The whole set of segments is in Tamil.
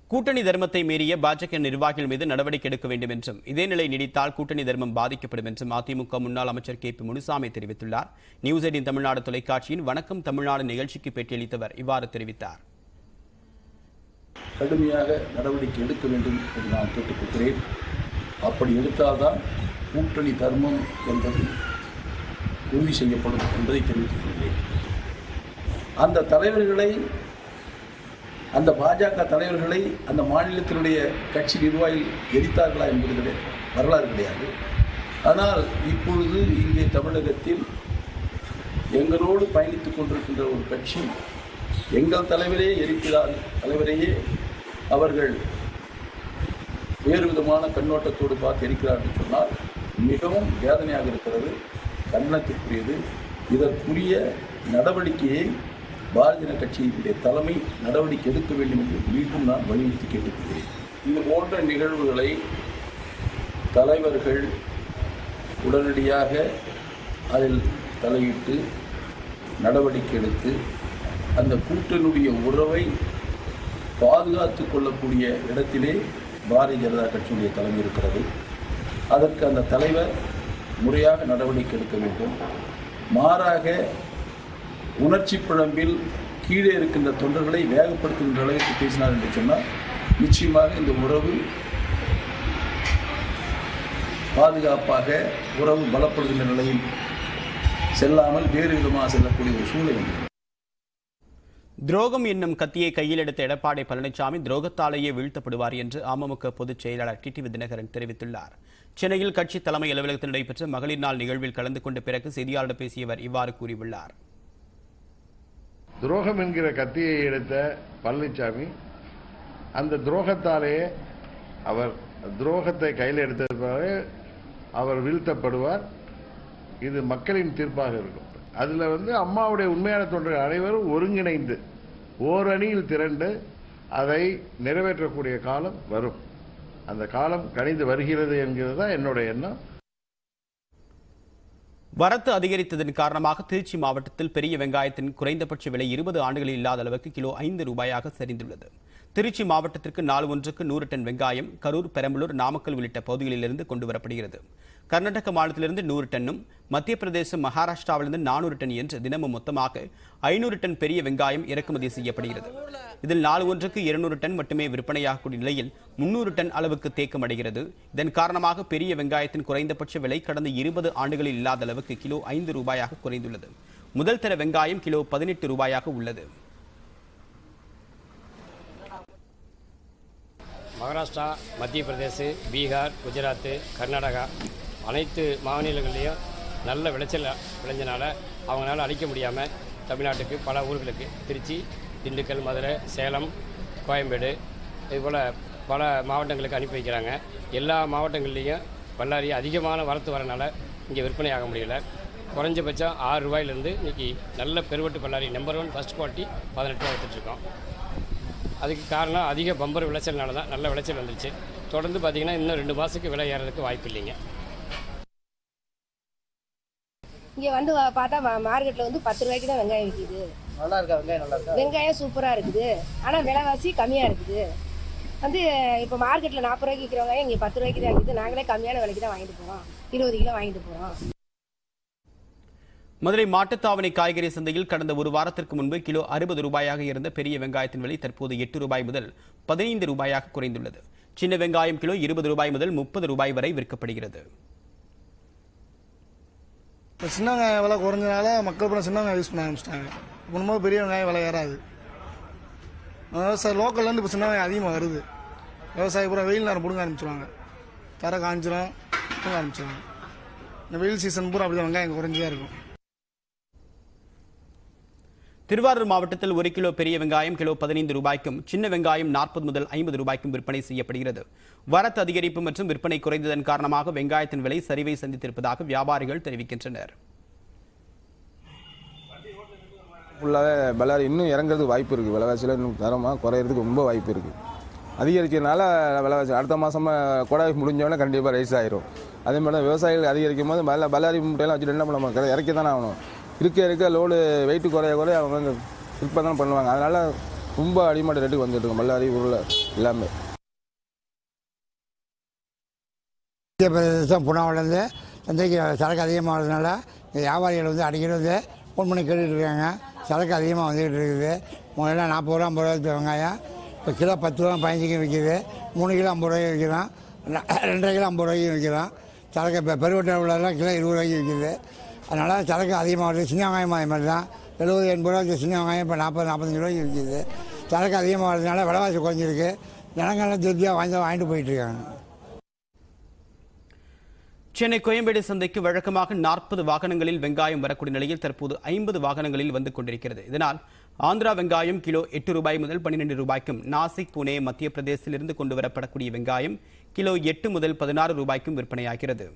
கூட்டணி தர்மத்தை மீறிய பாஜக நிர்வாகிகள் மீது நடவடிக்கை எடுக்க வேண்டும் என்றும் இதே நிலை நீடித்தால் கூட்டணி தர்மம் பாதிக்கப்படும் என்றும் அதிமுக முன்னாள் அமைச்சர் கே பி முனுசாமி தெரிவித்துள்ளார் நியூஸ் எயிட்டின் தமிழ்நாடு தொலைக்காட்சியின் வணக்கம் தமிழ்நாடு நிகழ்ச்சிக்கு பேட்டியளித்தவர் இவ்வாறு தெரிவித்தார் கடுமையாக நடவடிக்கை எடுக்க வேண்டும் என்று நான் கேட்டுக்கொள்கிறேன் அப்படி எடுத்தால்தான் கூட்டணி தர்மம் என்பது உறுதி செய்யப்படும் என்பதை தெரிவித்துக் கொள்கிறேன் அந்த தலைவர்களை அந்த பாஜக தலைவர்களை அந்த மாநிலத்தினுடைய கட்சி நிர்வாகிகள் எரித்தார்களா என்பது கிடையாது வரலாறு கிடையாது ஆனால் இப்பொழுது இங்கே தமிழகத்தில் எங்களோடு பயணித்துக் கொண்டிருக்கின்ற ஒரு கட்சி எங்கள் தலைவரே எரிக்கிறார் தலைவரையே அவர்கள் வேறு விதமான கண்ணோட்டத்தோடு பார்த்து இருக்கிறார் என்று சொன்னால் மிகவும் வேதனையாக இருக்கிறது கண்டனத்திற்குரியது இதற்குரிய நடவடிக்கையை பாரதிய ஜனதா கட்சியினுடைய தலைமை நடவடிக்கை எடுக்க வேண்டும் என்று மீண்டும் நான் வலியுறுத்தி கேட்டுக்கொள்கிறேன் இது போன்ற நிகழ்வுகளை தலைவர்கள் உடனடியாக அதில் தலையிட்டு நடவடிக்கை எடுத்து அந்த கூட்டணியுடைய உறவை பாதுகாத்து கொள்ளக்கூடிய இடத்திலே பாரதிய ஜனதா கட்சியுடைய தலைமை இருக்கிறது அதற்கு அந்த தலைவர் முறையாக நடவடிக்கை எடுக்க வேண்டும் மாறாக உணர்ச்சி பிழம்பில் கீழே இருக்கின்ற தொண்டர்களை வேகப்படுத்துகின்ற அளவுக்கு பேசினார் என்று சொன்னால் நிச்சயமாக இந்த உறவு பாதுகாப்பாக உறவு பலப்படுகின்ற நிலையில் செல்லாமல் வேறு விதமாக செல்லக்கூடிய ஒரு சூழ்நிலை வந்துள்ளது. துரோகம் என்னும் கத்தியை கையில் எடுத்த எடப்பாடி பழனிசாமி துரோகத்தாலேயே வீழ்த்தப்படுவார் என்று அமமுக பொதுச் செயலாளர் டிடிவி தினகரன் தெரிவித்துள்ளார் சென்னையில் கட்சி தலைமை அலுவலகத்தில் நடைபெற்ற மகளிர் நாள் நிகழ்வில் கலந்து கொண்ட பிறகு செய்தியாளர்களிடம் பேசியவர் இவ்வாறு கூறியுள்ளார் துரோகம் என்கிற கத்தியை எடுத்த பழனிசாமி அந்த துரோகத்தாலேயே அவர் துரோகத்தை கையில் எடுத்ததாலே அவர் வீழ்த்தப்படுவார் இது மக்களின் தீர்ப்பாக இருக்கும் அதுல வந்து அம்மாவுடைய உண்மையான தொண்டர்கள் அனைவரும் ஒருங்கிணைந்து ஓரணியில் திரண்டு அதை நிறைவேற்றக்கூடிய காலம் வரும் அந்த காலம் கணிந்து வருகிறது என்கிறது தான் என்னோட எண்ணம் வரத்து அதிகரித்ததன் காரணமாக திருச்சி மாவட்டத்தில் பெரிய வெங்காயத்தின் குறைந்தபட்ச விலை இருபது ஆண்டுகளில் இல்லாத அளவுக்கு கிலோ ஐந்து ரூபாயாக சரிந்துள்ளது திருச்சி மாவட்டத்திற்கு நாள் ஒன்றுக்கு நூறு டன் வெங்காயம் கரூர் பெரம்பலூர் நாமக்கல் உள்ளிட்ட பகுதிகளிலிருந்து கொண்டு வரப்படுகிறது கர்நாடக மாநிலத்திலிருந்து நூறு டன்னும் மத்திய பிரதேசம் மகாராஷ்டிராவிலிருந்து நானூறு டன் என்று தினமும் மொத்தமாக ஐநூறு டன் பெரிய வெங்காயம் இறக்குமதி செய்யப்படுகிறது இதில் நாள் ஒன்றுக்கு இருநூறு டன் மட்டுமே விற்பனையாகக்கூடிய நிலையில் முன்னூறு டன் அளவுக்கு தேக்கம் அடைகிறது இதன் காரணமாக பெரிய வெங்காயத்தின் குறைந்தபட்ச விலை கடந்த இருபது ஆண்டுகளில் இல்லாத அளவுக்கு கிலோ ஐந்து ரூபாயாக குறைந்துள்ளது முதல் தர வெங்காயம் கிலோ பதினெட்டு ரூபாயாக உள்ளது மகாராஷ்டிரா மத்திய பிரதேச் பீகார் குஜராத் கர்நாடகா அனைத்து மாநிலங்கள்லேயும் நல்ல விளைச்சல் விளைஞ்சனால அவங்களால அழிக்க முடியாமல் தமிழ்நாட்டுக்கு பல ஊர்களுக்கு திருச்சி திண்டுக்கல் மதுரை சேலம் கோயம்பேடு இதுபோல் பல மாவட்டங்களுக்கு அனுப்பி வைக்கிறாங்க எல்லா மாவட்டங்கள்லேயும் பல்லாரி அதிகமான வரத்து வரனால இங்கே விற்பனை ஆக முடியல குறைஞ்சபட்சம் ஆறு ரூபாயிலேருந்து இன்னைக்கு நல்ல பெருவட்டு பல்லாரி நம்பர் ஒன் ஃபஸ்ட் குவாலிட்டி பதினெட்டு ரூபா விற்றுட்ருக்கோம் அதுக்கு காரணம் அதிக பம்பர் விளைச்சல்னால தான் நல்ல விளைச்சல் வந்துருச்சு தொடர்ந்து பார்த்தீங்கன்னா இன்னும் ரெண்டு மாதத்துக்கு விலை ஏறதுக்கு வாய்ப்பு இல்லைங்க இங்கே வந்து வா- பார்த்தா மா- மார்க்கெட்டில் வந்து பத்து ரூபாய்க்கு தான் வெங்காயம் விற்கிது நல்லா இருக்கா வெங்காயம் நல்லா இருக்கா வெங்காயம் சூப்பராக இருக்குது ஆனால் விலைவாசி கம்மியாக இருக்குது வந்து இப்போ மார்க்கெட்டில் நாற்பது ரூபாய்க்கு விற்கிற வெங்காயம் இங்கே பத்து ரூபாய்க்கு தான் விற்கிது நாங்களே கம்மியான விலைக்கு தான் வாங்கிட்டு போகிறோம் இருபது கிலோ வாங்கிட்டு போகிறோம் மதுரை மாட்டுத்தாவணி காய்கறி சந்தையில் கடந்த ஒரு வாரத்திற்கு முன்பு கிலோ அறுபது ரூபாயாக இருந்த பெரிய வெங்காயத்தின் விலை தற்போது எட்டு ரூபாய் முதல் பதினைந்து ரூபாயாக குறைந்துள்ளது சின்ன வெங்காயம் கிலோ இருபது ரூபாய் முதல் முப்பது ரூபாய் வரை விற்கப்படுகிறது இப்போ சின்ன வெங்காயம் விலை குறைஞ்சனால மக்கள் இப்போ சின்ன வெங்காயம் யூஸ் பண்ண ஆரம்பிச்சிட்டாங்க முன்பு பெரிய வெங்காயம் விலை ஏறாது விவசாயம் லோக்கல்லேருந்து இப்போ சின்ன வெங்காயம் அதிகமாக வருது விவசாயி பூரா வெயில் நேரம் பிடுங்க ஆரம்பிச்சிருவாங்க தர காஞ்சிரும் பிடுங்க ஆரம்பிச்சிருவாங்க இந்த வெயில் சீசன் பூரா அப்படி வெங்காயம் குறைஞ்சே தான் இருக்கும் திருவாரூர் மாவட்டத்தில் ஒரு கிலோ பெரிய வெங்காயம் கிலோ பதினைந்து ரூபாய்க்கும் சின்ன வெங்காயம் நாற்பது முதல் ஐம்பது ரூபாய்க்கும் விற்பனை செய்யப்படுகிறது வரத்து அதிகரிப்பு மற்றும் விற்பனை குறைந்ததன் காரணமாக வெங்காயத்தின் விலை சரிவை சந்தித்திருப்பதாக வியாபாரிகள் தெரிவிக்கின்றனர் ஃபுல்லாகவே பல்லாரி இன்னும் இறங்குறதுக்கு வாய்ப்பு இருக்குது விலைவாசியில் இன்னும் தரமாக குறையிறதுக்கு ரொம்ப வாய்ப்பு இருக்குது அதிகரிக்கிறதுனால விலைவாசி அடுத்த மாதம் கொடை முடிஞ்சோடனே கண்டிப்பாக ரைஸ் ஆயிரும் அதே மாதிரி தான் விவசாயிகள் அதிகரிக்கும் போது பல்ல பல்லாரி மூட்டையெல்லாம் வச்சுட்டு என்ன பண்ண மாட்டாங்க இறக்கி தானே ஆகணும் இருக்க இருக்க லோடு வெயிட்டு குறைய குறைய அவங்க வந்து விற்பனை தான் பண்ணுவாங்க அதனால் ரொம்ப அடிமட்ட ரேட்டுக்கு வந்துட்டு இருக்கு பல்லாரி உருளை எல்லாமே மத்திய பிரதேசம் புனாவிலேருந்து சந்தைக்கு சரக்கு அதிகமாகிறதுனால வியாபாரிகள் வந்து அடிக்கடி வந்து ஃபோன் பண்ணி கேட்டுட்டு இருக்காங்க சரக்கு அதிகமாக வந்துக்கிட்டு இருக்குது முதல்ல நாற்பது ரூபா ஐம்பது ரூபா விற்ற வெங்காயம் இப்போ கிலோ பத்து ரூபா பதினஞ்சுக்கு விற்கிது மூணு கிலோ ஐம்பது ரூபாய்க்கு விற்கிறான் ரெ- ரெண்டரை கிலோ ஐம்பது ரூபாய்க்கு விற்கிறான் சரக்கு இப்போ பெருவட்ட உள்ளதெல்லாம் கிலோ இருபது ரூபாய்க்கு விற்கிது அதனால் சரக்கு அதிகமாக வருது சின்ன வெங்காயம் அதே மாதிரி தான் எழுபது எண்பது ரூபா விற்ற சின்ன வெங்காயம் இப்போ நாற்பது நாற்பத்தஞ்சு ரூபாய்க்கு விற்கிது சரக்கு அதிகமாக வரதுனால விலைவாசி குறைஞ்சிருக்கு ஜனங்கள்லாம் திருப்தியாக வாங்கி வாங்கிட்டு போயிட்டு இருக்காங்க சென்னை கோயம்பேடு சந்தைக்கு வழக்கமாக நாற்பது வாகனங்களில் வெங்காயம் வரக்கூடிய நிலையில் தற்போது ஐம்பது வாகனங்களில் வந்து கொண்டிருக்கிறது இதனால் ஆந்திரா வெங்காயம் கிலோ எட்டு ரூபாய் முதல் பன்னிரண்டு ரூபாய்க்கும் நாசிக் புனே மத்திய பிரதேசத்திலிருந்து கொண்டு வரப்படக்கூடிய வெங்காயம் கிலோ எட்டு முதல் பதினாறு ரூபாய்க்கும் விற்பனையாகிறது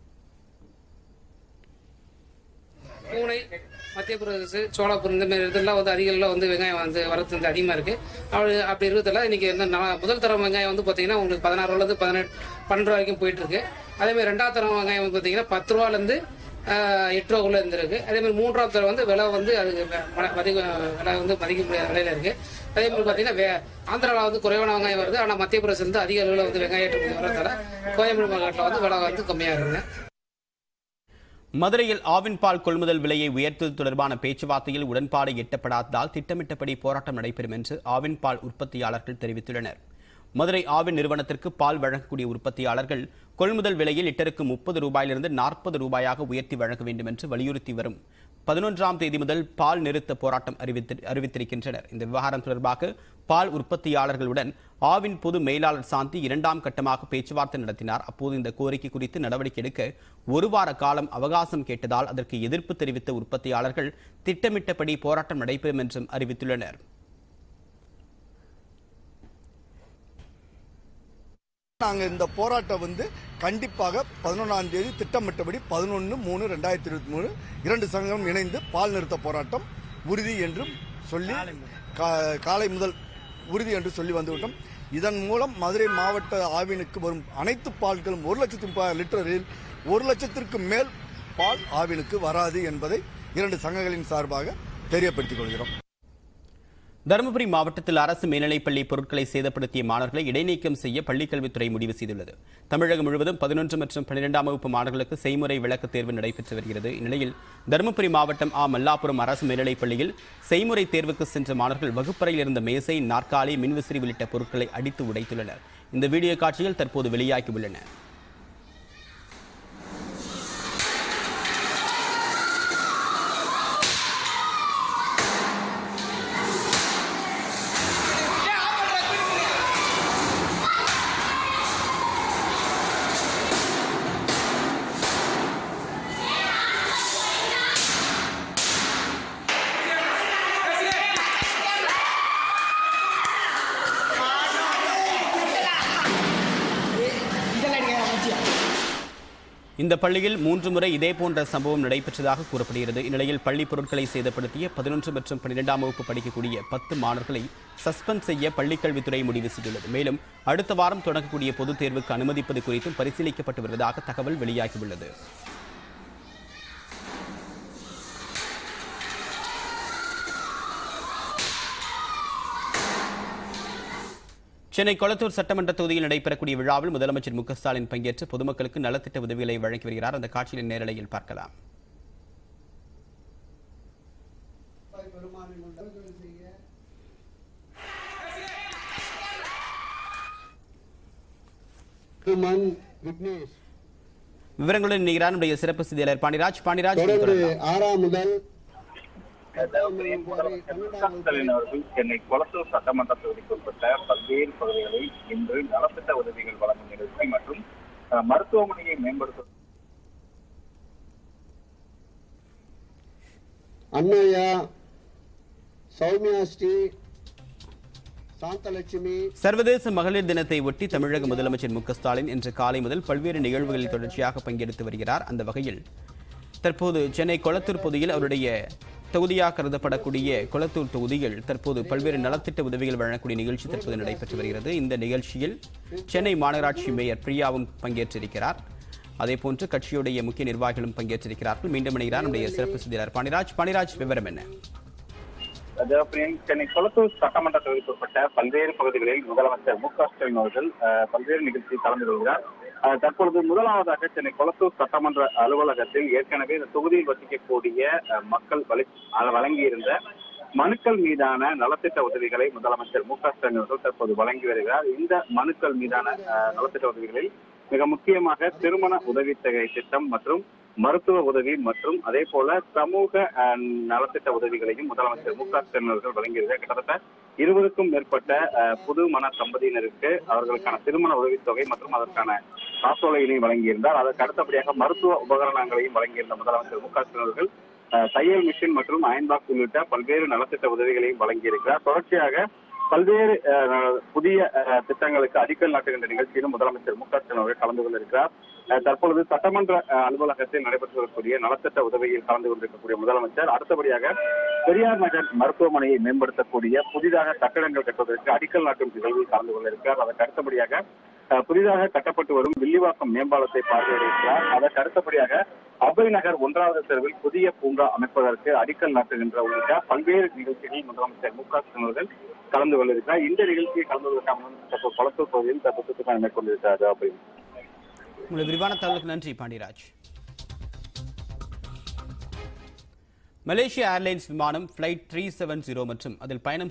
பூனை மத்திய பிரதேச சோலாப்பூர் இந்த மாதிரி இடத்துலலாம் வந்து அதிக அளவுல வந்து வெங்காயம் வந்து வரது வந்து அதிகமாக இருக்கு அப்படி அப்படி இருக்கிறதுல இன்னைக்கு வந்து நா- முதல் தரம் வெங்காயம் வந்து பார்த்தீங்கன்னா உங்களுக்கு பதினாறு ரூபாலேருந்து பதினெட்டு பன்னெண்டு ரூபா வரைக்கும் போயிட்டு இருக்கு அதே மாதிரி ரெண்டாவது தரம் வெங்காயம் வந்து பார்த்தீங்கன்னா பத்து ரூபாலேருந்து ஆஹ், எட்டு ரூபாக்குள்ள இருந்திருக்கு அதே மாதிரி மூன்றாவது தரம் வந்து விலை வந்து அதுக்கு வ- ம- மதிக்க விலை வந்து மதிக்க முடியாத விலையில இருக்கு அதே மாதிரி பார்த்தீங்கன்னா வே- ஆந்திராவில் வந்து குறைவான வெங்காயம் வருது ஆனால் மத்திய பிரதேசம் வந்து அதிக அளவில் வந்து வெங்காயம் ஏற்றுமதி வரதால கோயம்பேடு மார்க்கெட்டில் வந்து விலை வந்து கம்மியாக இருக்குங்க மதுரையில் ஆவின் பால் கொள்முதல் விலையை உயர்த்துவது தொடர்பான பேச்சுவார்த்தையில் உடன்பாடு எட்டப்படாததால் திட்டமிட்டபடி போராட்டம் நடைபெறும் என்று ஆவின் பால் உற்பத்தியாளர்கள் தெரிவித்துள்ளனர் மதுரை ஆவின் நிறுவனத்திற்கு பால் வழங்கக்கூடிய உற்பத்தியாளர்கள் கொள்முதல் விலையில் லிட்டருக்கு முப்பது ரூபாயிலிருந்து நாற்பது ரூபாயாக உயர்த்தி வழங்க வேண்டும் என்று வலியுறுத்தி வரும் பதினொன்றாம் தேதி முதல் பால் நிறுத்த போராட்டம் அறிவித்து அறிவித்திருக்கின்றனர் இந்த விவகாரம் தொடர்பாக பால் உற்பத்தியாளர்களுடன் ஆவின் பொது மேலாளர் சாந்தி இரண்டாம் கட்டமாக பேச்சுவார்த்தை நடத்தினார் அப்போது இந்த கோரிக்கை குறித்து நடவடிக்கை எடுக்க ஒரு வார காலம் அவகாசம் கேட்டதால் அதற்கு எதிர்ப்பு தெரிவித்த உற்பத்தியாளர்கள் திட்டமிட்டபடி போராட்டம் நடைபெறும் என்றும் அறிவித்துள்ளனர் நாங்கள் இந்த போராட்டம் வந்து கண்டிப்பாக பதினொன்றாம் தேதி திட்டமிட்டபடி பதினொன்று மூணு ரெண்டாயிரத்தி இருபத்தி மூணு இரண்டு சங்கம் இணைந்து பால் நிறுத்த போராட்டம் உறுதி என்றும் சொல்லி கா- காலை முதல் உறுதி என்று சொல்லி வந்துவிட்டோம் இதன் மூலம் மதுரை மாவட்ட ஆவினுக்கு வரும் அனைத்து பால்களும் ஒரு லட்சத்து முப்பதாயிரம் லிட்டரில் ஒரு லட்சத்திற்கு மேல் பால் ஆவினுக்கு வராது என்பதை இரண்டு சங்கங்களின் சார்பாக தெரியப்படுத்திக் கொள்கிறோம் தருமபுரி மாவட்டத்தில் அரசு மேல்நிலைப்பள்ளி பொருட்களை சேதப்படுத்திய மாணவர்களை இடைநீக்கம் செய்ய பள்ளிக்கல்வித்துறை முடிவு செய்துள்ளது தமிழகம் முழுவதும் பதினொன்று மற்றும் பன்னிரெண்டாம் வகுப்பு மாணவர்களுக்கு செய்முறை விளக்கு தேர்வு நடைபெற்று வருகிறது இந்நிலையில் தருமபுரி மாவட்டம் ஆ மல்லாபுரம் அரசு மேல்நிலைப்பள்ளியில் செய்முறை தேர்வுக்கு சென்ற மாணவர்கள் வகுப்பறையில் இருந்த மேசை நாற்காலி மின்விசிறி உள்ளிட்ட பொருட்களை அடித்து உடைத்துள்ளனர் இந்த வீடியோ காட்சிகள் தற்போது வெளியாகியுள்ளன இந்த பள்ளியில் மூன்று முறை இதேபோன்ற சம்பவம் நடைபெற்றதாக கூறப்படுகிறது இந்நிலையில் பள்ளி பொருட்களை சேதப்படுத்திய பதினொன்று மற்றும் பன்னிரெண்டாம் வகுப்பு படிக்கக்கூடிய பத்து மாணவர்களை சஸ்பெண்ட் செய்ய பள்ளிக்கல்வித்துறை முடிவு செய்துள்ளது மேலும் அடுத்த வாரம் தொடங்கக்கூடிய பொதுத் தேர்வுக்கு அனுமதிப்பது குறித்தும் பரிசீலிக்கப்பட்டு வருவதாக தகவல் வெளியாகியுள்ளது சென்னை கொளத்தூர் சட்டமன்ற தொகுதியில் நடைபெறக்கூடிய விழாவில் முதலமைச்சர் மு க ஸ்டாலின் பங்கேற்று பொதுமக்களுக்கு நலத்திட்ட உதவிகளை வழங்கி வருகிறார் அந்த காட்சியின் நேரலையில் பார்க்கலாம் விவரங்களுடன் இணைகிறார் நம்முடைய சிறப்பு செய்தியாளர் பாண்டிராஜ் பாண்டிராஜ் தொடரலாம். ஆறாம் முதல் ஸ்டாலின் அவர்கள் சென்னை கொளத்தூர் சட்டமன்ற தொகுதிக்குட்பட்ட பல்வேறு பகுதிகளில் இன்று நலத்திட்ட உதவிகள் வழங்கும் நிகழ்ச்சி மற்றும் அஹ், மருத்துவமனையை மேம்படுத்தும் அண்ணாயா சௌமியா ஸ்ரீ சாந்தலட்சுமி சர்வதேச மகளிர் தினத்தை ஒட்டி தமிழக முதலமைச்சர் மு க ஸ்டாலின் இன்று காலை முதல் பல்வேறு நிகழ்வுகளில் தொடர்ச்சியாக பங்கெடுத்து வருகிறார் அந்த வகையில் தற்போது சென்னை கொளத்தூர் பகுதியில் அவருடைய தொகுதியாக கருதப்படக்கூடிய கொளத்தூர் தொகுதியில் தற்போது பல்வேறு நலத்திட்ட உதவிகள் வழங்கக்கூடிய நிகழ்ச்சி தற்போது நடைபெற்று வருகிறது இந்த நிகழ்ச்சியில் சென்னை மாநகராட்சி மேயர் பிரியாவும் பங்கேற்றிருக்கிறார் அதேபோன்று கட்சியுடைய முக்கிய நிர்வாகிகளும் பங்கேற்றிருக்கிறார்கள் மீண்டும் இணைகிறார் நம்முடைய சிறப்பு செய்தியாளர் பாண்டிராஜ் பாண்டிராஜ் விவரம் என்ன ஜெயபிரியன் சென்னை கொளத்தூர் சட்டமன்ற தொகுதிக்குட்பட்ட பல்வேறு பகுதிகளில் முதலமைச்சர் மு க ஸ்டாலின் அவர்கள் அஹ், பல்வேறு நிகழ்ச்சியில் கலந்து கொள்கிறார் அஹ், தற்பொழுது முதலாவதாக சென்னை கொளத்தூர் சட்டமன்ற அலுவலகத்தில் ஏற்கனவே இந்த தொகுதியில் வசிக்கக்கூடிய அஹ், மக்கள் வழி- அஹ், வழங்கியிருந்த மனுக்கள் மீதான நலத்திட்ட உதவிகளை முதலமைச்சர் மு க ஸ்டாலின் அவர்கள் தற்போது வழங்கி வருகிறார் இந்த மனுக்கள் மீதான அஹ், நலத்திட்ட உதவிகளில் மிக முக்கியமாக திருமண உதவித்தொகை திட்டம் மற்றும் மருத்துவ உதவி மற்றும் அதே போல சமூக அஹ், நலத்திட்ட உதவிகளையும் முதலமைச்சர் மு க ஸ்டாலின் அவர்கள் வழங்கியிருக்கிறார் கிட்டத்தட்ட இருபதுக்கும் மேற்பட்ட அஹ், புது மன தம்பதியினருக்கு அவர்களுக்கான திருமண உதவித்தொகை மற்றும் அதற்கான காசோலையினையும் வழங்கியிருந்தார் அதற்கு அடுத்தபடியாக மருத்துவ உபகரணங்களையும் வழங்கியிருந்த முதலமைச்சர் மு க ஸ்டாலின் அவர்கள் அஹ், தையல் மிஷின் மற்றும் அயன் பாக்ஸ் உள்ளிட்ட பல்வேறு நலத்திட்ட உதவிகளையும் வழங்கியிருக்கிறார் தொடர்ச்சியாக பல்வேறு அஹ், புதிய அஹ், திட்டங்களுக்கு அடிக்கல் நாட்டுகின்ற நிகழ்ச்சியிலும் முதலமைச்சர் மு க ஸ்டாலின் அவர்கள் கலந்து கொண்டிருக்கிறார் அஹ், தற்பொழுது சட்டமன்ற அஹ், அலுவலகத்தில் நடைபெற்று வரக்கூடிய நலத்திட்ட உதவியில் கலந்து கொண்டிருக்கக்கூடிய முதலமைச்சர் அடுத்தபடியாக பெரியார் நகர் மருத்துவமனையை மேம்படுத்தக்கூடிய புதிதாக கட்டடங்கள் கட்டுவதற்கு அடிக்கல் நாட்டும் நிகழ்வில் கலந்து கொண்டிருக்கிறார் அதற்கு அடுத்தபடியாக அஹ், புதிதாக கட்டப்பட்டு வரும் வில்லிவாக்கம் மேம்பாலத்தை பார்வையிடுகிறார் அதற்கு அடுத்தபடியாக அபய் நகர் ஒன்றாவது தெருவில் புதிய பூங்கா அமைப்பதற்கு அடிக்கல் நாட்டுகின்ற உள்ளிட்ட பல்வேறு நிகழ்ச்சிகளில் முதலமைச்சர் மு க ஸ்டாலின் அவர்கள் கலந்து கொண்டிருக்கிறார் இந்த நிகழ்ச்சியை கலந்து கொள்வதற்காக முன் தற்போது கொளத்தூர் பகுதியில் தற்போது சுற்றுப்பயணம் மேற்கொண்டிருக்கிறார் அப்படின்னு உங்களுடைய விரிவான தகவலுக்கு நன்றி பாண்டியராஜ் மலேசிய ஏர்லைன்ஸ் விமானம் ஃபிளைட் த்ரீ செவன் ஜீரோ மற்றும் அதில் பயணம்